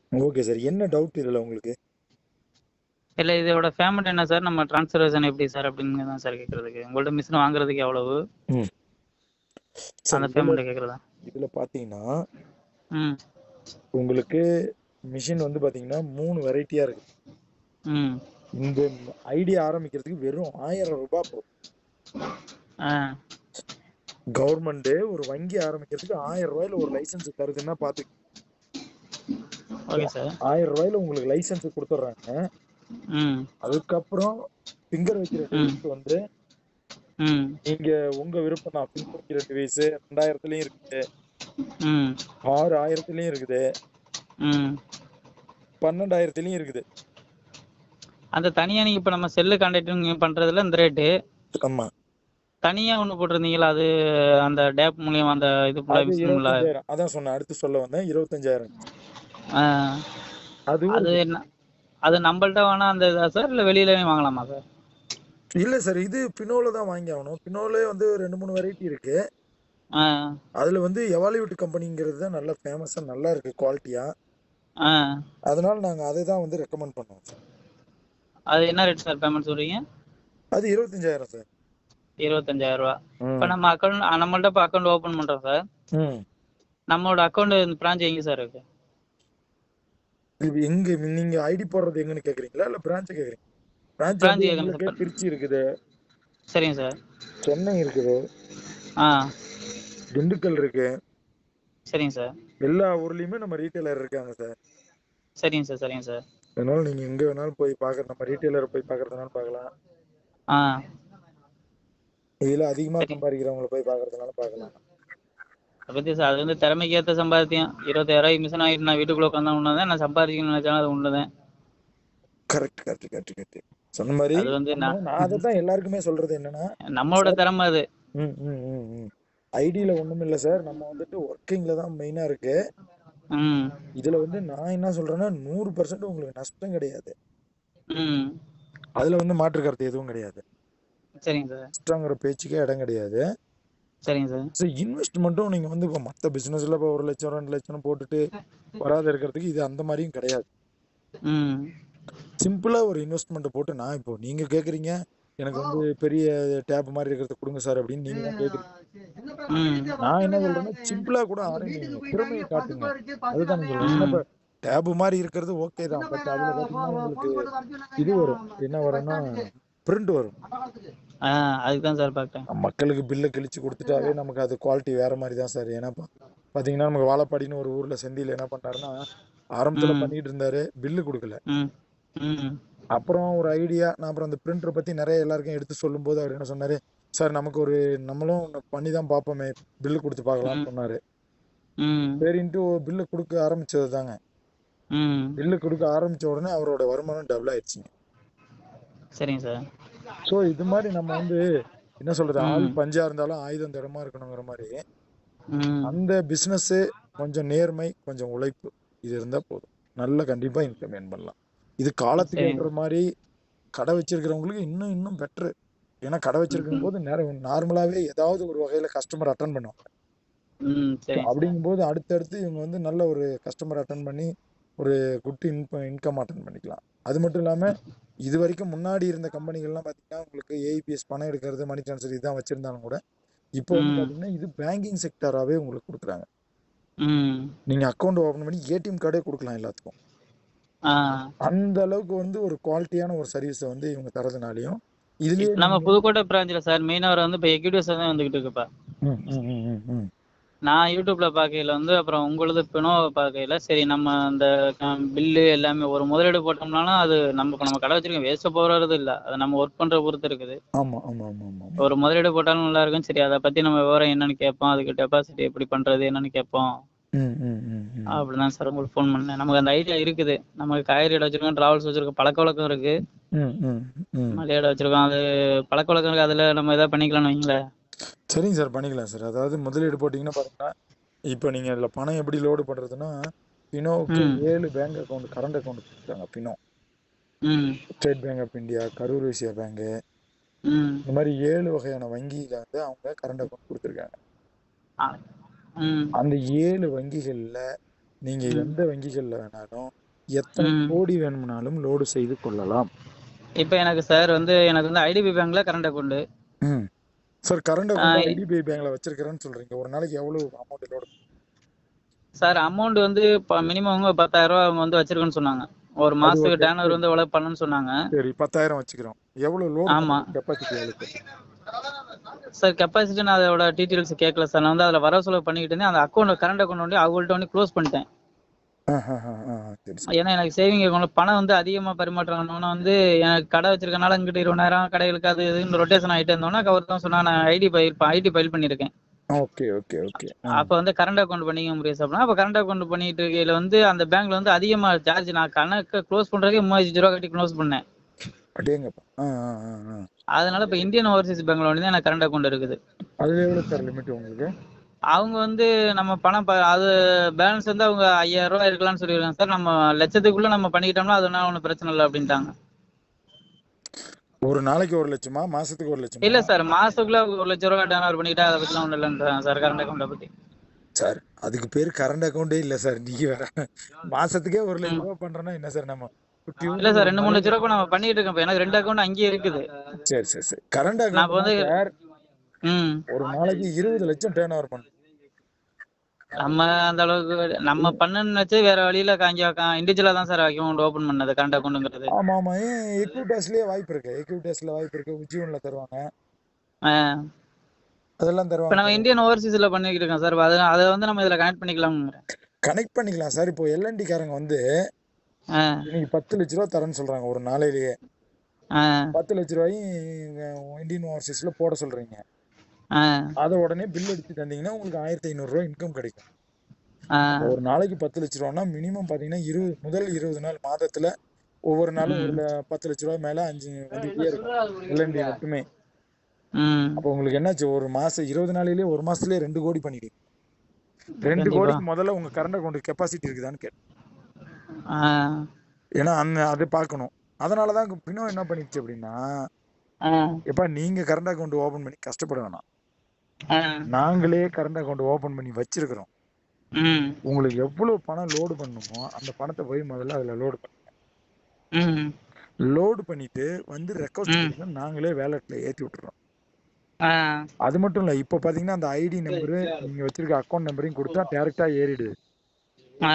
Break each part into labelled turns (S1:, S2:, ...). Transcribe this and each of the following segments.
S1: Okay sir என்ன doubt இதுல உங்களுக்கு
S2: இல்ல இதோட பேமெண்ட் என்ன சார் நம்ம டிரான்ஸ்ஃபர்ஷன் எப்படி சார் அப்படின்னு தான் சார் கேக்குறதுக்கு உங்கள்ட்ட மிஷின் வாங்குறதுக்கு எவ்வளவு
S1: ம் சார்
S2: அந்த
S1: இதுல
S2: பேமெண்ட் கேக்குறதா
S1: இதுல பாத்தீங்கன்னா
S2: ம்
S1: உங்களுக்கு மிஷின் வந்து பாத்தீங்கன்னா மூணு வெரைட்டியா இருக்கு
S2: ம்
S1: இந்த ஐடியா ஆரம்பிக்கிறதுக்கு வெறும் ஆயிரம் ரூபாய் போதும்
S2: ஆ
S1: கவர்மெண்ட் ஒரு வங்கி ஆரம்பிக்கிறதுக்கு ஆயிரம் ரூபாயில ஒரு லைசன்ஸ் தருதுன்னா பாத்து
S2: ஓகே சார்
S1: ஆயிரம் ரூபாயில உங்களுக்கு லைசன்ஸ் கொடுத்துட்றாங்க
S2: ம்
S1: அதுக்கப்புறம் ஃபிங்கர் வைக்கிற டிவைஸ் வந்து
S2: ம்
S1: நீங்க உங்க விருப்பம் தான் ஃபிங்கர் வைக்கிற டிவைஸ் ரெண்டாயிரத்துலயும் இருக்குது
S2: ம்
S1: ஆறு ஆயிரத்துலயும் இருக்குது
S2: ம்
S1: பன்னெண்டாயிரத்துலயும் இருக்குது
S2: அந்த தனியா நீங்க இப்ப நம்ம செல்லு கான்டாக்டிங் பண்றதுல இந்த ரேட்டு
S1: ஆமா
S2: தனியா ஒண்ணு போட்டிருந்தீங்களா அது அந்த டேப் மூலியம் அந்த இது ஃபுல்லா
S1: அது
S2: மிஷின் ஃபுல்லா
S1: இருபத்தஞ்சாயிரம் அதான் சொன்னேன் அடுத்து சொல்ல வந்தேன் இருபத்தஞ்சாயிரம்
S2: ஆ
S1: அது
S2: அது என்ன அது நம்மள்ட்ட வேணா அந்த இதா சார் இல்ல வெளியிலயும் வாங்கலாமா சார்
S1: இல்ல சார் இது பினோல தான் வாங்கி ஆகணும் பினோலே வந்து ரெண்டு மூணு வெரைட்டி இருக்கு
S2: ஆ
S1: அதுல வந்து எவாலிவுட் கம்பெனிங்கிறது தான் நல்ல ஃபேமஸா நல்லா இருக்கு குவாலிட்டியா
S2: ஆ
S1: அதனால நாங்க அதை தான் வந்து ரெக்கமெண்ட் பண்ணோம் சார்
S2: அது என்ன ரேட் சார் பேமெண்ட் சொல்றீங்க
S1: அது இருபத்தஞ்சாயிரம் சார்
S2: இருபத்தஞ்சாயிரம் ரூபா இப்போ நம்ம அக்கௌண்ட் நம்மள்ட்ட இப்போ அக்கௌண்ட் ஓப்பன் பண்றோம் சார்
S1: ம்
S2: நம்மளோட அக்கௌண்ட் இந்த பிரான்ச் எங்க சார் இருக்கு
S1: இது எங்க நீங்க ஐடி போடுறது எங்கன்னு கேக்குறீங்களா இல்ல பிரான்ச் கேக்குறீங்க பிரான்ச்
S2: Branch
S1: வந்து
S2: கேக்குறேன்
S1: உங்களுக்கு
S2: sir.
S1: திருச்சி இருக்குது
S2: சரிங்க சார்
S1: சென்னை இருக்குது
S2: ஆ
S1: திண்டுக்கல் இருக்கு
S2: சரிங்க சார்
S1: எல்லா ஊர்லயுமே நம்ம ரீட்டைலர் இருக்காங்க சார்
S2: சரிங்க சார் சரிங்க சார்
S1: அதனால நீங்க எங்க வேணாலும் போய் பாக்குற நம்ம ரீட்டைலர் போய் பாக்குறதுனாலும் பார்க்கலாம்
S2: ஆ
S1: இதுல அதிகமா
S2: சரி.
S1: சம்பாதிக்கிறவங்கள போய் பாக்குறதுனாலும் பார்க்கலாம்
S2: அதை பத்தி சார் அது வந்து திறமைக்கு ஏற்ற சம்பாத்தியம் இருபத்தாயிரம் மிஷன் ஆகிட்டு நான் வீட்டுக்குள்ள உட்காந்தா ஒண்ணுதான் நான் சம்பாதிக்கணும்னு நினைச்சாலும் அது ஒண்ணுதான்
S1: கரெக்ட் கரெக்ட் கரெக்ட் கரெக்ட் சொன்ன மாதிரி
S2: அது வந்து
S1: நம்ம-
S2: நான்
S1: நான் அதை தான் எல்லாருக்குமே சொல்றது என்னன்னா
S2: நம்மளோட திறமை அது
S1: ம் ம் ம் ம் ஐடியில ஒண்ணும் இல்ல சார் நம்ம வந்துட்டு ஒர்க்கிங்ல தான் மெயினா இருக்கு
S2: ம்
S1: இதுல வந்து நான் என்ன சொல்றேன்னா நூறு பர்சன்ட் உங்களுக்கு நஷ்டம் கிடையாது
S2: ம்
S1: அதுல வந்து மாற்று கருத்து எதுவும் கிடையாது
S2: சரிங்க சார்
S1: நஷ்டங்கிற பேச்சுக்கே இடம் கிடையாது
S2: சரிங்க சார்
S1: ஸோ இன்வெஸ்ட்மெண்ட்டும் நீங்க வந்து இப்போ மற்ற பிசினஸ்ல இப்போ ஒரு லட்சம் ரெண்டு லட்சம் போட்டுட்டு வராத இருக்கிறதுக்கு இது அந்த மாதிரியும் கிடையாது
S2: ம்
S1: சிம்பிளா ஒரு இன்வெஸ்ட்மெண்ட் போட்டு நான் இப்போ நீங்க கேக்குறீங்க எனக்கு வந்து பெரிய டேப் மாதிரி இருக்கிறத கொடுங்க சார் அப்படின்னு நீங்க தான் கேக்குறீங்க
S2: ம்
S1: நான் என்ன சொல்றேன்னா சிம்பிளா கூட ஆரம்பிங்க திறமையை காட்டுங்க அதுதான் நான் சொல்றேன்
S2: ம்.
S1: இப்ப டேப் மாதிரி இருக்கிறது ஓகே தான் பட் அதுல பாத்தீங்கன்னா உங்களுக்கு இது வரும் என்ன வரும்னா பிரிண்ட் வரும்
S2: ஆ அதுக்கு தான் சார் பார்த்தேன்
S1: மக்களுக்கு பில்லை கிழிச்சு கொடுத்துட்டாவே நமக்கு அது குவாலிட்டி வேற மாதிரி தான் சார் ஏன்னா பா- பாத்தீங்கன்னா நமக்கு வாழப்பாடின்னு ஒரு ஊர்ல செந்தில் என்ன பண்ணாருன்னா ஆரம்பத்துல
S2: ம்.
S1: பண்ணிட்டு இருந்தாரு பில்லு கொடுக்கல
S2: ம் ம்
S1: அப்புறம் ஒரு ஐடியா நான் அப்புறம் அந்த பிரிண்டரை பத்தி நிறைய எல்லாருக்கும் எடுத்து சொல்லும்போது அவர் என்ன சொன்னாரு சார் நமக்கு ஒரு நம்மளும் ஒண்ணு பண்ணி தான் பார்ப்போமே பில்லு கொடுத்து பார்க்கலாம்னு
S2: ம்.
S1: சொன்னாரு
S2: ம்
S1: சரின்ட்டு பில்லு கொடுக்க ஆரம்பிச்சது தாங்க
S2: ம்
S1: பில்லு கொடுக்க ஆரம்பிச்ச உடனே அவரோட வருமானம் டபுள் ஆயிடுச்சுங்க
S2: சரிங்க சார்
S1: ஸோ இது மாதிரி நம்ம வந்து என்ன சொல்றது ஆள்
S2: ம்.
S1: பஞ்சா இருந்தாலும் ஆயுதம் திடமா இருக்கணுங்கிற மாதிரி
S2: ம்
S1: அந்த பிசினஸ் கொஞ்சம் நேர்மை கொஞ்சம் உழைப்பு இது இருந்தா போதும் நல்ல கண்டிப்பா இன்கம் ஏர்ன் பண்ணலாம் இது காலத்துக்கு
S2: சரிங்க.
S1: ஏற்ற மாதிரி கடை வச்சிருக்கிறவங்களுக்கு இன்னும் இன்னும் பெட்ரு ஏன்னா கடை வச்சிருக்கும் போது நேரம் நார்மலாவே ஏதாவது ஒரு வகையில கஸ்டமர் அட்டன் பண்ணுவாங்க
S2: ம் சரிங்க சார்
S1: அப்படிங்கும்போது அடுத்தடுத்து இவங்க வந்து நல்ல ஒரு கஸ்டமர் அட்டன் பண்ணி ஒரு குட் இன்கம் இன்கம் அட்டன் பண்ணிக்கலாம் அது மட்டும் இல்லாம இது வரைக்கும் முன்னாடி இருந்த கம்பெனிகள்லாம் பாத்தீங்கன்னா உங்களுக்கு ஏஇபிஎஸ் பணம் எடுக்கிறது மணி ட்ரான்ஸ்ஃபர் இதுதான் வச்சிருந்தாலும் கூட இப்போ வந்து
S2: ம்.
S1: பாத்தீங்கன்னா இது பேங்கிங் செக்டராகவே உங்களுக்கு கொடுக்குறாங்க
S2: ம்
S1: நீங்க அக்கௌண்ட் ஓபன் பண்ணி ஏடிஎம் கார்டே கொடுக்கலாம் எல்லாத்துக்கும்
S2: ஆ
S1: அந்த அளவுக்கு வந்து ஒரு குவாலிட்டியான ஒரு சர்வீஸை வந்து இவங்க தரதுனாலையும் இதுலயே
S2: நம்ம புதுக்கோட்டை பிரான்ச்சில் சார் மெயினாக வர வந்து இப்போ எக்யூடிஎஸ் தான் வந்துகிட்டு இருக்குப்பா
S1: ம், ம், ம், ம், ம்.
S2: நான் யூடியூப்ல பார்க்கையில வந்து அப்புறம் உங்களது பினோவை பார்க்கையில சரி நம்ம அந்த பில்லு எல்லாமே ஒரு முதலீடு போட்டோம்னாலும் அது நம்ம இப்ப நம்ம கடை வச்சிருக்கோம் வேஸ்ட் போறது இல்ல அது நம்ம ஒர்க் பண்ற பொறுத்து இருக்குது
S1: ஆமா ஆமா ஆமா ஆமா ஆமா.
S2: ஒரு முதலீடு போட்டாலும் நல்லா இருக்கும் சரி அதை பத்தி நம்ம விவரம் என்னன்னு கேட்போம் அதுக்கு டெபாசிட் எப்படி பண்றது என்னன்னு கேட்போம்
S1: ம், ம், ம், ம்.
S2: அப்படிதான் சார் உங்களுக்கு ஃபோன் பண்ணேன் நமக்கு அந்த ஐடியா இருக்குது நமக்கு காய்கறி கடை வச்சிருக்கோம் டிராவல்ஸ் வச்சிருக்கோம் பழக்க வழக்கம் இருக்கு
S1: ம், ம், ம்.
S2: மளிகை கடை வச்சிருக்கோம் அது பழக்க வழக்கம் இருக்கு அதுல நம்ம எதாவது பண்ணிக்கலாம்னு வைங்களேன்
S1: சரிங்க சார் பண்ணிக்கலாம் சார் அதாவது முதலீடு போட்டிங்கன்னா பாத்தீங்கன்னா இப்போ நீங்க இதுல பணம் எப்படி லோடு பண்றதுன்னா பினோவுக்கு
S2: ம்.
S1: ஏழு பேங்க் அக்கௌண்ட் கரண்ட் அக்கௌண்ட் கொடுத்துருக்காங்க பினோ
S2: ம்
S1: State Bank of India Karur Vysya bank
S2: ம்
S1: இந்த மாதிரி ஏழு வகையான வங்கியில வந்து அவங்க கரண்ட் அக்கௌண்ட் கொடுத்துருக்காங்க
S2: ஆ, ம்
S1: அந்த ஏழு வங்கிகள்ல நீங்க
S2: ம்.
S1: எந்த வங்கிகள்ல வேணாலும் எத்தனை
S2: ம்.
S1: கோடி வேணும்னாலும் லோடு செய்து கொள்ளலாம்
S2: இப்போ எனக்கு சார் வந்து எனக்கு வந்து ஐடிபி பேங்க்ல கரண்ட் அக்கௌண்ட்
S1: ம் சார் கரண்ட்
S2: ஆ,
S1: அக்கௌண்ட் ஐடிபிஐ பேங்க்ல வச்சிருக்கிறேன்னு சொல்றீங்க ஒரு நாளைக்கு எவ்வளவு அமௌண்ட் லோடு
S2: சார் அமௌண்ட் வந்து மினிமம் அவங்க பத்தாயிரம் ரூபா அவங்க வந்து வச்சிருக்கேன்னு சொன்னாங்க ஒரு
S1: அது
S2: மாசத்துக்கு
S1: ஓகே
S2: டேர்ன் வந்து எவ்வளவு பண்ணணும்னு சொன்னாங்க
S1: சரி பத்தாயிரம் வச்சுக்கிறோம் எவ்வளவு லோடு
S2: ஆமா
S1: கெப்பாசிட்டி எவ்வளவு
S2: சார் கெப்பாசிட்டி நான் அதோட டீட்டெயில்ஸ் கேட்கல சார் நான் வந்து அதில் வர செலவு பண்ணிக்கிட்டு இருந்தேன் அந்த அக்கௌண்ட் கரண்ட் அக்கௌண்ட் வந்து அவங்கள்ட்ட வந்து க்ளோஸ் பண்ணிட்டேன்
S1: ஆ, ஆ, ஆ, ஆ, சரி சரி
S2: ஏன்னா எனக்கு சேவிங் அக்கௌண்ட்ல பணம் வந்து அதிகமா பரிமாற்றாங்கன்னா வந்து எனக்கு கடை வச்சிருக்கனால இங்கிட்ட இருபதாயிரம் கடைகளுக்கு அது இதுன்னு ரொட்டேஷன் ஆயிட்டு இருந்தோம்னா அவர் தான் சொன்னா நான் ஐடி பயில் ஐடி பயில் பண்ணியிருக்கேன்
S1: ஓகே ஓகே ஓகே
S2: அப்ப வந்து கரண்ட் அக்கௌண்ட் பண்ணிக்க முடியாது அப்படின்னா அப்ப கரண்ட் அக்கௌண்ட் பண்ணிட்டு இருக்கையில வந்து அந்த பேங்க்ல வந்து அதிகமா சார்ஜ் நான் கணக்கு க்ளோஸ் பண்றதுக்கு மூவாயிரத்தி ரூபா கட்டி க்ளோஸ் பண்ணேன்
S1: அடேங்கப்பா ஆ ஆ ஆ ஆ
S2: அதனால இப்ப இந்தியன் ஓவர்சீஸ் பேங்க்ல வந்து எனக்கு கரண்ட் அக்கௌண்ட் இருக்குது
S1: அதுல எவ்வளவு சார் லிமிட் உங்களுக்கு
S2: அவங்க வந்து நம்ம பணம் ப- அது பேலன்ஸ் வந்து அவங்க ஐயாயிரம் ரூபாய் இருக்கலாம்னு சொல்லிருக்காங்க சார் நம்ம லட்சத்துக்குள்ள நம்ம பண்ணிக்கிட்டோம்னா அதனால ஒன்றும் பிரச்சனை இல்லை அப்படின்ட்டாங்க
S1: ஒரு நாளைக்கு ஒரு லட்சமா மாசத்துக்கு ஒரு லட்சமா
S2: இல்ல சார் மாசத்துக்குள்ள ஒரு லட்ச ரூபா டேர்ன் பண்ணிக்கிட்டா அதை பத்திலாம் ஒன்றும் இல்லைன்றாங்க சார் கரண்ட் அக்கௌண்ட்டை பத்தி
S1: சார் அதுக்கு பேர் கரண்ட் அக்கௌண்டே இல்ல சார் நீங்க வேற மாசத்துக்கே ஒரு லட்சம் ரூபாய் பண்றோம்னா என்ன சார் நம்ம குட்டியூண்டு
S2: இல்ல சார்
S1: ஒரு
S2: ரெண்டு மூணு
S1: நாளைக்கு
S2: லட்ச ரூபா நம்ம பண்ணிட்டு இருக்கோம் இப்ப எனக்கு ரெண்டு அக்கௌண்ட் அங்கேயே இருக்குது
S1: சரி சரி சரி கரண்ட்
S2: நான் இப்ப
S1: அக்கௌண்ட்
S2: வந்து
S1: சார்
S2: ம்
S1: ஒரு நாளைக்கு இருபது லட்சம் டேர்ன் ஓவர் பண்ணும்
S2: நம்ம அந்த அளவுக்கு நம்ம பண்ணுன்னு வச்சு வேற வழியில அங்க இண்டிவிஜுவலா தான் சார் அக்கௌண்ட் ஓபன் பண்ணது கரண்ட் அக்கௌண்ட்ங்கிறது
S1: ஆமா ஆமா ஏன் எக்யூட்டாஸ்லயே வாய்ப்பு இருக்கு எக்யூட்டாஸ்ல வாய்ப்பு இருக்கு உஜ்ஜீவன்ல தருவாங்க அதெல்லாம்
S2: இப்ப
S1: தருவாங்க
S2: நம்ம இந்தியன் ஓவர்சீஸ்ல பண்ணிக்கிட்டு இருக்கோம் சார் அது அதை வந்து நம்ம இதுல கனெக்ட் பண்ணிக்கலாம்
S1: கனெக்ட் பண்ணிக்கலாம் சார் இப்போ எல்என்டி காரங்க வந்து
S2: ஆ
S1: இன்னைக்கு பத்து லட்ச ரூபா தரேன்னு சொல்றாங்க ஒரு நாளையிலேயே
S2: ஆ
S1: பத்து லட்ச ரூபாயும் இந்தியன் ஓவர்சீஸ்ல போட சொல்றீங்க
S2: ஆ
S1: அதை உடனே பில் அடிச்சு தந்தீங்கன்னா உங்களுக்கு ஆயிரத்தி ஐநூறு ரூபாய் இன்கம் கிடைக்கும்
S2: ஆ
S1: அப்போ ஒரு நாளைக்கு பத்து லட்ச ரூபான்னா மினிமம் பாத்தீங்கன்னா இருபது முதல் இருபது நாள் மாதத்துல ஒவ்வொரு நாளும் ஒரு ல- பத்து லட்ச ரூபாய் மேல அஞ்சு வந்துட்டே இருக்கும் எல்என்டி மட்டுமே
S2: ம்
S1: அப்போ உங்களுக்கு என்னாச்சு ஒரு மாசம் இருபது நாளிலேயே ஒரு மாசத்துலயே ரெண்டு கோடி பண்ணிடுவீங்க ரெண்டு
S2: கண்டிப்பா
S1: கோடிக்கு முதல்ல உங்க கரண்ட் அக்கௌண்ட் கெப்பாசிட்டி இருக்குதான்னு கேட்டேன்
S2: ஆ
S1: ஏன்னா அந்த அதை பார்க்கணும் அதனாலதான் பின்னோ என்ன பண்ணிடுச்சு அப்படின்னா
S2: ஆ
S1: எப்பா நீங்க கரண்ட் அக்கௌண்ட் ஓபன் பண்ணி கஷ்டப்பட வேணாம்
S2: ஆ
S1: நாங்களே கரண்ட் அக்கௌண்ட் ஓபன் பண்ணி வச்சிருக்கிறோம்
S2: ம்
S1: உங்களுக்கு எவ்வளவு பணம் லோடு பண்ணணுமோ அந்த பணத்தை போய் முதல்ல அதுல லோடு பண்ணுங்க
S2: ம்
S1: லோடு பண்ணிட்டு வந்து ரெக்வஸ்ட்
S2: ம்
S1: கொடுங்க நாங்களே வேலட்ல ஏத்தி விட்டுறோம்
S2: ஆ
S1: அது மட்டும் இல்ல இப்போ பாத்தீங்கன்னா அந்த ஐடி நம்பரு நீங்க வச்சிருக்க அக்கௌண்ட் நம்பரையும் கொடுத்தா டைரக்டா ஏறிடுது
S2: ஆ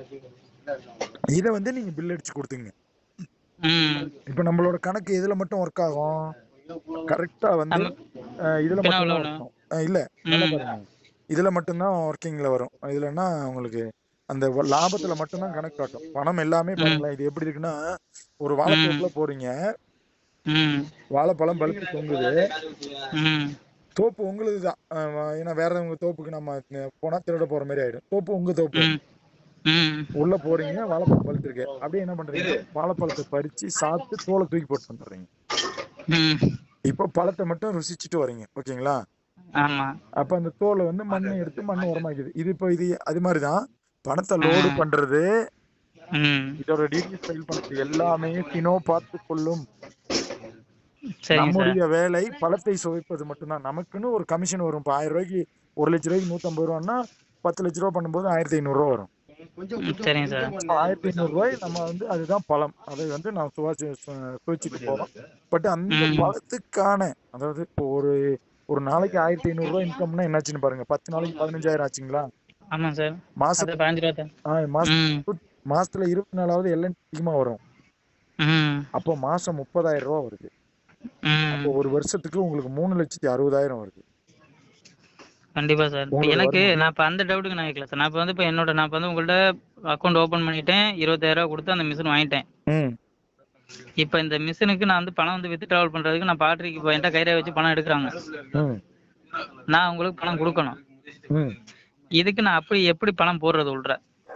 S1: இதை வந்து நீங்க பில் அடிச்சு கொடுத்துங்க
S2: ம்
S1: இப்போ நம்மளோட கணக்கு எதுல மட்டும் ஒர்க் ஆகும் கரெக்டா வந்து
S2: நம்ம
S1: அஹ், இதுல
S2: பின்னாவில்
S1: மட்டும்தான்
S2: ஒன்று
S1: இருக்கும் அஹ், இல்ல நல்லா
S2: ம்
S1: பாருங்க இதுல மட்டும்தான் ஒர்க்கிங்ல வரும் இதுலன்னா உங்களுக்கு அந்த வ- லாபத்துல மட்டும்தான் கணக்கு காட்டும் பணம் எல்லாமே
S2: ம்
S1: பாருங்களேன் இது எப்படி இருக்குன்னா ஒரு
S2: ம்
S1: வாழைத்தோப்புல போறீங்க
S2: ம்
S1: வாழைப்பழம் பழுத்து தொங்குது
S2: ம்
S1: தோப்பு உங்களுது தான் ஏன்னா வேறவங்க தோப்புக்கு நம்ம அஹ், போனா திருட போற மாதிரி ஆயிடும் தோப்பு உங்க தோப்பு
S2: ம் ம்
S1: உள்ள போறீங்க வாழைப்பழம் பழுத்திருக்கு அப்படியே என்ன பண்றீங்க வாழைப்பழத்தை பறிச்சு சாப்பிட்டு தோலை தூக்கி போட்டு வந்துடுறீங்க
S2: ம்
S1: இப்போ பழத்தை மட்டும் ருசிச்சுட்டு வரீங்க ஓகேங்களா
S2: ஆமா
S1: அப்ப அந்த தோலை வந்து மண்ணை எடுத்து மண் உரமாக்குது இது இப்போ இது அது மாதிரி தான் பணத்தை லோடு
S2: ம்
S1: பண்றது
S2: ம்
S1: இதோட டீட்டெயில்ஸ் ஃபைல் பண்றது எல்லாமே பினோ பார்த்து கொள்ளும்
S2: சரிங்க சார்
S1: நம்முடைய வேலை பழத்தை சுவைப்பது மட்டும்தான் நமக்குன்னு ஒரு கமிஷன் வரும் இப்போ ஆயிரம் ரூபாய்க்கு ஒரு லட்ச ரூபாய்க்கு நூத்தம்பது ரூபான்னா பத்து லட்ச ரூபா பண்ணும்போது ஆயிரத்தி ஐநூறு ரூபா வரும்
S2: ம், சரிங்க சார்
S1: ஆயிரத்தி ஐநூறு ரூபாய் நம்ம வந்து அதுதான் பழம் அதை வந்து நான் சுவாசி சு- சுவைச்சுட்டு போறோம் பட் அந்த
S2: ம்
S1: பழத்துக்கான அதாவது இப்போ ஒரு ஒரு நாளைக்கு ஆயிரத்தி ஐநூறு ரூபாய் இன்கம்னா என்னாச்சுன்னு பாருங்க பத்து நாளைக்கு பதினஞ்சாயிரம் ஆச்சுங்களா
S2: ஆமாம் சார் அது
S1: மாசத்துக்கு
S2: பதினஞ்சு ரூபா தான்
S1: ஆ, மாசத்துக்கு
S2: ம்
S1: இருபத்- மாசத்துல இருபத்தி நாலாவது எல்லாம் அதிகமா வரும்
S2: ம்
S1: அப்போ மாசம் முப்பதாயிரம் ரூபாய் வருது அப்போ
S2: ம்
S1: ஒரு வருஷத்துக்கு உங்களுக்கு மூணு லட்சத்தி அறுபதாயிரம் வருது
S2: கண்டிப்பா சார் இப்போ
S1: உங்களோட
S2: எனக்கு
S1: வருமானம்
S2: நான் இப்போ அந்த டவுட்டுக்கு நான் கேட்கல சார் நான் இப்போ வந்து இப்போ என்னோட நான் இப்போ வந்து உங்கள்ட்ட அக்கௌண்ட் ஓப்பன் பண்ணிட்டேன் இருபத்தாயிரம் ரூபா கொடுத்து அந்த மிஷின் வாங்கிட்டேன்
S1: ம்
S2: இப்போ இந்த மிஷினுக்கு நான் வந்து பணம் வந்து வித் ட்ராவல் பண்றதுக்கு நான் பாட்ரிக்கு இப்போ என்கிட்ட கையில வச்சு பணம் எடுக்கிறாங்க
S1: ம்
S2: நான் உங்களுக்கு பணம் கொடுக்கணும்
S1: ம்
S2: இதுக்கு நான் அப்படி எப்படி பணம் போடுறது உள்ற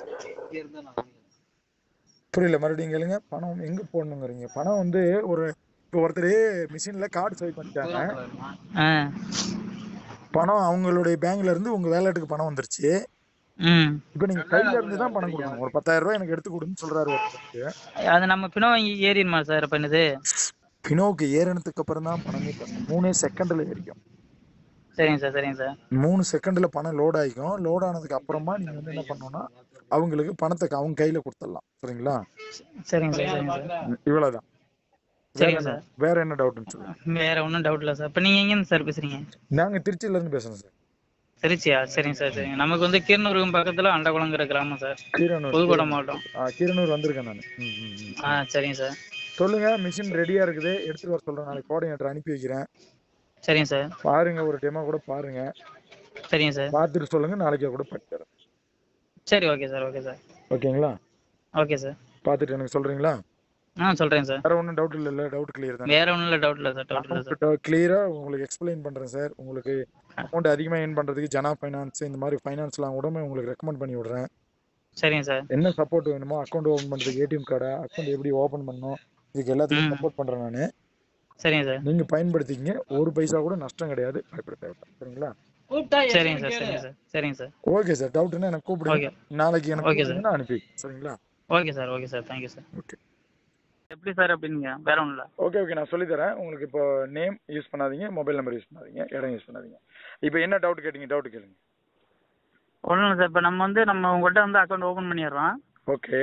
S1: புரியல மறுபடியும் கேளுங்க பணம் எங்க போடணுங்கிறீங்க பணம் வந்து ஒரு இப்போ ஒருத்தர் மிஷின்ல கார்டு ஸ்வைப் பண்ணிட்டாங்க
S2: ஆ
S1: பணம் அவங்களுடைய பேங்க்ல இருந்து உங்க வேலட்டுக்கு பணம் வந்துருச்சு
S2: ம்
S1: இப்போ நீங்க கையில இருந்து தான் பணம் கொடுக்கணும் ஒரு பத்தாயிரம் ரூபாய் எனக்கு எடுத்து கொடுன்னு சொல்றாரு ஒருத்தருக்கு
S2: அது நம்ம பினோ வாங்கி ஏறிடுமா சார் இப்போ என்னது
S1: பினோக்கு ஏறினதுக்கு அப்புறம் தான் பணமே தரணும் மூணே செகண்ட்ல ஏறிக்கும்
S2: சரிங்க சார் சரிங்க சார்
S1: மூணு செகண்ட்ல பணம் லோட் ஆகிக்கும் லோட் ஆனதுக்கு அப்புறமா நீங்க வந்து என்ன பண்ணணும்னா அவங்களுக்கு பணத்தை க- அவங்க கையில கொடுத்துடலாம் சரிங்களா
S2: சரிங்க சார் சரிங்க சார்
S1: இவ்வளவுதான் வேற
S2: சரிங்க
S1: என்ன
S2: சார்
S1: வேற என்ன டவுட்னு சொல்லுங்க
S2: வேற ஒன்றும் டவுட் இல்லை சார் இப்போ நீங்கள் எங்கேருந்து சார் பேசுறீங்க
S1: நாங்க திருச்சியில இருந்து பேசுறோம் சார்
S2: திருச்சியா சரிங்க சார் சரிங்க நமக்கு வந்து கீரனூருக்கு பக்கத்தில் அண்டகுளங்கிற கிராமம் சார்
S1: கீரனூர்
S2: புதுக்கோட்டை மாவட்டம்
S1: ஆ, கீரனூர் வந்திருக்கேன் நான் ம், ம், ம்.
S2: ஆ சரிங்க சார்
S1: சொல்லுங்க மிஷின் ரெடியா இருக்குது எடுத்துட்டு வர சொல்றேன் நாளைக்கு கோஆர்டினேட்டர் அனுப்பி வைக்கிறேன்
S2: சரிங்க சார்
S1: பாருங்க ஒரு டெமோ கூட பாருங்க
S2: சரிங்க சார்
S1: பார்த்துட்டு சொல்லுங்க நாளைக்கே கூட பண்ணி தரேன்
S2: சரி ஓகே சார் ஓகே சார்
S1: ஓகேங்களா
S2: ஓகே சார்
S1: பார்த்துட்டு எனக்கு சொல்றீங்களா
S2: ஆ சொல்கிறேங்க சார்
S1: வேற ஒன்றும் டவுட் இல்லைல்ல டவுட் கிளியர் தான்
S2: வேற ஒன்றும் இல்லை டவுட் இல்லை சார் டவுட் இல்லை சார்
S1: கிளியரா உங்களுக்கு எக்ஸ்பிளைன் பண்றேன் சார் உங்களுக்கு அமௌண்ட் அதிகமா ஏர்ன் பண்றதுக்கு ஜனா ஃபைனான்ஸ் இந்த மாதிரி ஃபைனான்ஸ்லாம் கூட உங்களுக்கு ரெக்கமெண்ட் பண்ணி விடுறேன்
S2: சரிங்க சார்
S1: என்ன சப்போர்ட் வேணுமோ அக்கௌண்ட் ஓபன் பண்றதுக்கு ஏடிஎம் கார்டை அக்கௌண்ட் எப்படி ஓபன் பண்ணணும் இதுக்கு எல்லாத்துக்கும்
S2: ம்.
S1: சப்போர்ட் பண்றேன் நான்
S2: சரிங்க சார்
S1: நீங்க பயன்படுத்திக்கங்க ஒரு பைசா கூட நஷ்டம் கிடையாது பயப்பட தேவையில்ல சரிங்களா
S2: சரிங்க சார் சரிங்க சார் சரிங்க சார்
S1: ஓகே சார் டவுட்னா எனக்கு கூப்பிடுங்க
S2: ஓகே
S1: நாளைக்கு எனக்கு
S2: Okay, sir.
S1: கூப்பிடுங்க, நான் அனுப்பி வைக்கிறேன். சரிங்களா
S2: okay sir okay sir thank you sir
S1: okay
S2: எப்படி சார் அப்படிங்க வேற ஒன்றும் இல்லை
S1: ஓகே ஓகே நான் சொல்லி தரேன் உங்களுக்கு இப்போ நேம் யூஸ் பண்ணாதீங்க மொபைல் நம்பர் யூஸ் பண்ணாதீங்க இடம் யூஸ் பண்ணாதீங்க இப்போ என்ன டவுட் கேட்டீங்க டவுட் கேளுங்க
S2: ஒன்றும் இல்லை சார் இப்போ நம்ம வந்து நம்ம உங்கள்கிட்ட வந்து அக்கௌண்ட் ஓப்பன் பண்ணிடுறோம்
S1: ஓகே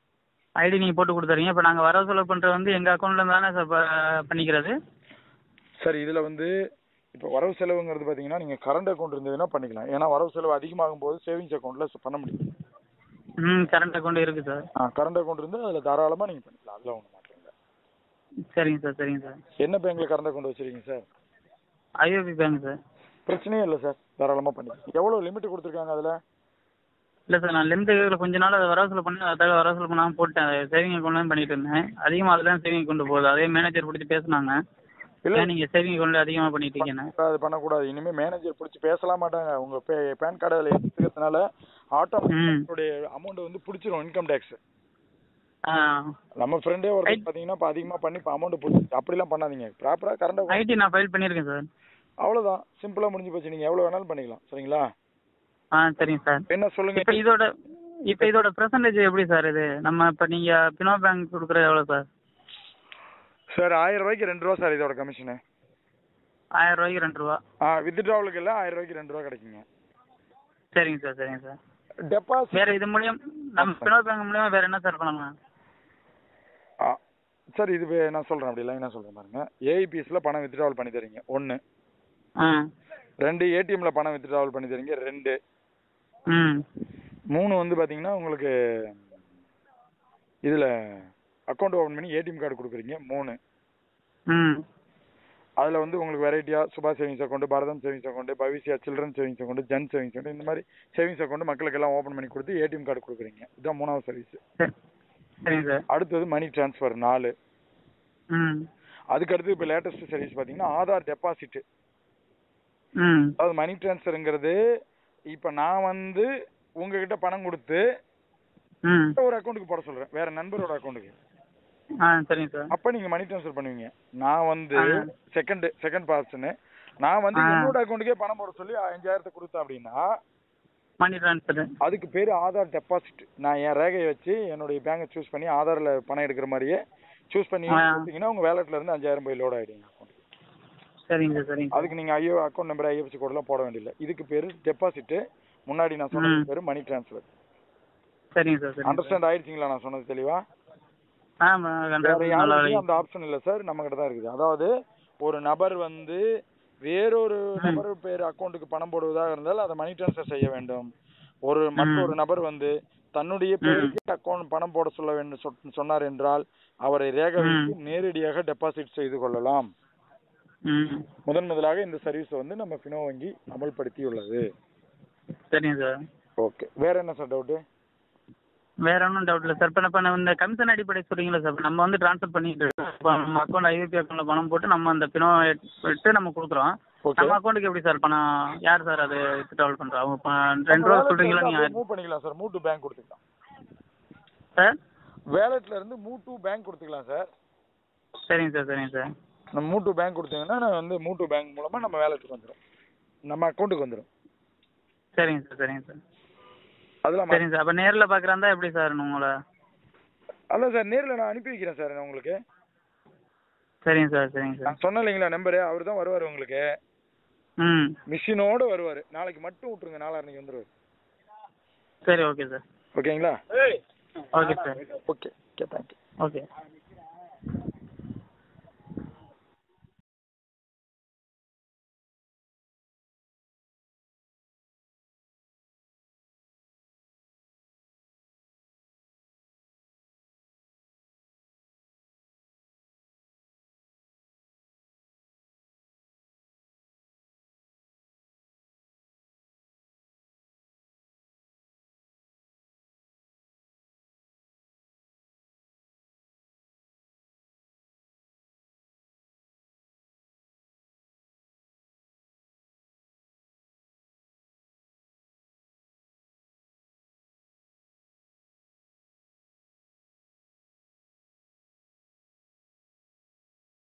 S2: ஐடி நீங்கள் போட்டு கொடுத்துறீங்க இப்போ நாங்கள் வரவு செலவு பண்ணுறது வந்து எங்கள் அக்கௌண்ட்ல இருந்து தானே சார் ப- பண்ணிக்கிறது
S1: சார் இதுல வந்து இப்போ வரவு செலவுங்கிறது பாத்தீங்கன்னா நீங்க கரண்ட் அக்கௌண்ட் இருந்ததுன்னா பண்ணிக்கலாம் ஏன்னா வரவு செலவு அதிகமாகும் போது சேவிங்ஸ் அக்கௌண்ட்ல பண்ண முடியும்
S2: ம் கரண்ட் அக்கௌண்ட் இருக்குது சார்
S1: ஆ கரண்ட் அக்கௌண்ட் இருந்து அதுல தாராளமா நீங்க பண்ணிக்கலாம் அதுல ஒண்ணு மாட்டீங்க
S2: சரிங்க சார் சரிங்க சார்
S1: என்ன பேங்க்ல கரண்ட் அக்கௌண்ட் வச்சிருக்கீங்க சார்
S2: ஐஓபி பேங்க் சார்
S1: பிரச்சனையே இல்லை சார் தாராளமா பண்ணிக்கலாம் எவ்வளவு லிமிட் கொடுத்துருக்காங்க அதுல
S2: இல்லை சார் நான் லிமிட் கேட்கல கொஞ்ச நாள் அதை வரவு செலவு பண்ணி அதாக வரவு செலவு பண்ணாமல் போட்டேன் சேவிங் அக்கௌண்ட் பண்ணிட்டு இருந்தேன் அதிகமாக அதில் சேவிங் அக்கௌண்ட் போகுது அதே மேனேஜர் பிடிச்சி பேசுனாங்க
S1: இல்ல
S2: ஏன் நீங்கள் சேவிங் அக்கௌண்ட் அதிகமாக பண்ணிட்டு இருக்கீங்கன்னு
S1: அது பண்ணக்கூடாது இனிமே மேனேஜர் பிடிச்சி பேசலாம் மாட்டாங்க உங்க பேன் கார்டு அதுல எடுத்துக்கிறதுனால
S2: ம்
S1: ஆட்டோமேட்டிக் அமௌண்ட் வந்து பிடிச்சிரும் இன்கம் டேக்ஸ்
S2: ஆ
S1: நம்ம ஃப்ரெண்டே ஒருத்தர் பாத்தீங்கன்னா இப்போ அதிகமா பண்ணி இப்போ அமௌண்ட் பிடிச்சி அப்படிலாம் பண்ணாதீங்க ப்ராப்பரா கரண்ட் அக்கௌண்ட்
S2: ஐடி நான் ஃபைல் பண்ணியிருக்கேன் சார்
S1: அவ்வளவுதான் சிம்பிளா முடிஞ்சு போச்சு நீங்க எவ்வளவு வேணாலும் பண்ணிக்கலாம் சரிங்களா
S2: ஆ சரிங்க சார்
S1: என்ன சொல்லுங்க
S2: இப்போ இதோட இப்போ இதோட பெர்சன்டேஜ் எப்படி சார் இது நம்ம இப்போ நீங்கள் பினோ பேங்க் கொடுக்குறது எவ்வளோ சார்
S1: சார் ஆயிரம் ரூபாய்க்கு ரெண்டு ரூபா சார் இதோட கமிஷனு
S2: ஆயிரம் ரூபாய்க்கு ரெண்டு ரூபா
S1: ஆ வித்ட்ராவலுக்கு இல்லை ஆயிரம் ரூபாய்க்கு ரெண்டு ரூபா கிடைக்குங்க
S2: சரிங்க சார் சரிங்க சார்
S1: டெபாசிட்
S2: வேற இது மூலியம் நம்ம பினோ பேங்க் மூலியமா வேற என்ன சார் பண்ணலாம்
S1: ஆ சார் இது வே- நான் சொல்றேன் அப்படி லைனா சொல்றேன் பாருங்க ஏஐபிஎஸ்ல பணம் வித்ட்ராவல் பண்ணி தரீங்க ஒன்னு
S2: ஆ
S1: ரெண்டு ஏடிஎம்ல பணம் வித்ட்ராவல் பண்ணி தரீங்க ரெண்டு
S2: ம்
S1: மூணு வந்து பாத்தீங்கன்னா உங்களுக்கு இதுல அக்கௌண்ட் ஓபன் பண்ணி ஏடிஎம் கார்டு கொடுக்குறீங்க மூணு
S2: ம்
S1: அதுல வந்து உங்களுக்கு வெரைட்டியா Subha savings account Bharatam savings account பவிசியா children savings account Jan savings account இந்த மாதிரி சேவிங்ஸ் அக்கௌண்ட் மக்களுக்கு எல்லாம் ஓபன் பண்ணி கொடுத்து ஏடிஎம் கார்டு கொடுக்குறீங்க இதுதான் மூணாவது சர்வீஸ்
S2: சரி சரிங்க சார்
S1: அடுத்தது மணி டிரான்ஸ்ஃபர் நாலு
S2: ம்
S1: அதுக்கு அடுத்து இப்போ லேட்டஸ்ட் சர்வீஸ் பாத்தீங்கன்னா ஆதார் டெபாசிட்
S2: ம்
S1: அதாவது மணி டிரான்ஸ்ஃபருங்கிறது இப்போ நான் வந்து உங்ககிட்ட பணம் கொடுத்து
S2: ம்
S1: ஒரு அக்கௌண்ட்டுக்கு போட சொல்றேன் வேற நண்பரோட அக்கௌண்ட்டுக்கு
S2: ஆ சரிங்க சார்
S1: அப்ப நீங்க மணி ட்ரான்ஸ்ஃபர் பண்ணுவீங்க நான் வந்து
S2: ஆ.
S1: செகண்ட் செகண்ட் பர்சன் நான் வந்து
S2: ஆ.
S1: என்னோட அக்கௌண்ட்டுக்கே பணம் போட சொல்லி அஞ்சாயிரத்தை கொடுத்தேன் அப்படின்னா
S2: மணி ட்ரான்ஸ்ஃபர்
S1: அதுக்கு பேரு ஆதார் டெபாசிட் நான் என் ரேகையை வச்சு என்னுடைய பேங்கை சூஸ் பண்ணி ஆதார்ல பணம் எடுக்கிற மாதிரியே சூஸ் பண்ணி
S2: ஆ.
S1: கொடுத்தீங்கன்னா உங்க வேலட்ல இருந்து அஞ்சாயிரம் போய் லோட் ஆயிடுங்க அக்கௌண்ட்
S2: சரிங்க சார் சரிங்க சார்
S1: அதுக்கு நீங்க ஐயோ அக்கௌண்ட் நம்பர் ஐஎஃப்சி கோடெல்லாம் போட வேண்டியதில்லை இதுக்கு பேரு டெபாசிட் முன்னாடி நான் சொன்னது
S2: ம்.
S1: பேரு மணி ட்ரான்ஸ்ஃபர்
S2: சரிங்க சார் சரிங்க சார்
S1: அண்டர்ஸ்டாண்ட் ஆயிடுச்சுங்களா நான் சொன்னது தெளிவா
S2: ஆ
S1: வேற
S2: கண்டிப்பாக நல்லா
S1: யாருக்கும் அந்த ஆப்ஷன் இல்ல சார் நம்ம கிட்ட தான் இருக்குது அதாவது ஒரு நபர் வந்து வேறொரு நபர் பேர் அக்கௌண்ட்டுக்கு பணம் போடுவதாக இருந்தால் அதை மணி ட்ரான்ஸ்ஃபர் செய்ய வேண்டும் ஒரு மற்றொரு நபர் வந்து தன்னுடைய பேருக்கு அக்கௌண்ட் பணம் போட சொல்ல வேண்டும் சொ- சொன்னார் என்றால் அவரை ரேகை வைத்து நேரடியாக டெபாசிட் செய்து கொள்ளலாம்
S2: ம்
S1: முதன் முதலாக இந்த சர்வீஸ் வந்து நம்ம ஃபினோ வங்கி அமல்படுத்தியுள்ளது
S2: சரிங்க சார்
S1: ஓகே வேற என்ன சார் டவுட்டு
S2: வேற ஒன்றும் டவுட் இல்லை சார் இப்போ இப்போ நம்ம இந்த கமிஷன் அடிப்படை சொல்றீங்களா சார் நம்ம வந்து ட்ரான்ஸ்ஃபர் பண்ணிட்டு இருக்கோம் இப்போ நம்ம அக்கௌண்ட் ஐஓபி அக்கௌண்ட்ல பணம் போட்டு நம்ம அந்த பினோ எடுத்து நம்ம கொடுக்குறோம்
S1: ஓகே
S2: நம்ம அக்கௌண்ட்டுக்கு எப்படி சார் பணம் யார் சார் அது ட்ராவல் பண்றா அவங்க ப- ரெண்டு ரூபா சொல்றீங்களா நீங்க
S1: மூவ் பண்ணிக்கலாம் சார் மூவ் டு பேங்க் கொடுத்துக்கலாம்
S2: சார்
S1: வேலட்ல இருந்து மூவ் டு பேங்க் கொடுத்துக்கலாம் சார்
S2: சரிங்க சார் சரிங்க சார்
S1: நம்ம மூவ் டு பேங்க் கொடுத்தீங்கன்னா நான் வந்து மூவ் டு பேங்க் மூலமா நம்ம வேலெட்டுக்கு வந்துடும் நம்ம அக்கௌண்ட்டுக்கு வந்துடும்
S2: சரிங்க சார் சரிங்க சார்
S1: அதெல்லாம்
S2: சரிங்க சார் அப்போ நேரில் பார்க்குறாந்தா எப்படி சார் உங்களை
S1: அல்ல சார் நேர்ல நான் அனுப்பி வைக்கிறேன் சார் நான் உங்களுக்கு
S2: சரிங்க சார் சரிங்க சார்
S1: நான் சொன்னேன் இல்லைங்களா நம்பரு அவர் தான் வருவார் உங்களுக்கு
S2: ம்
S1: மிஷினோட வருவார் நாளைக்கு மட்டும் விட்டுருங்க நாளான்னைக்கு வந்துருவார்
S2: சரி ஓகே சார்
S1: ஓகேங்களா
S2: okay sir
S1: okay okay thank you
S2: okay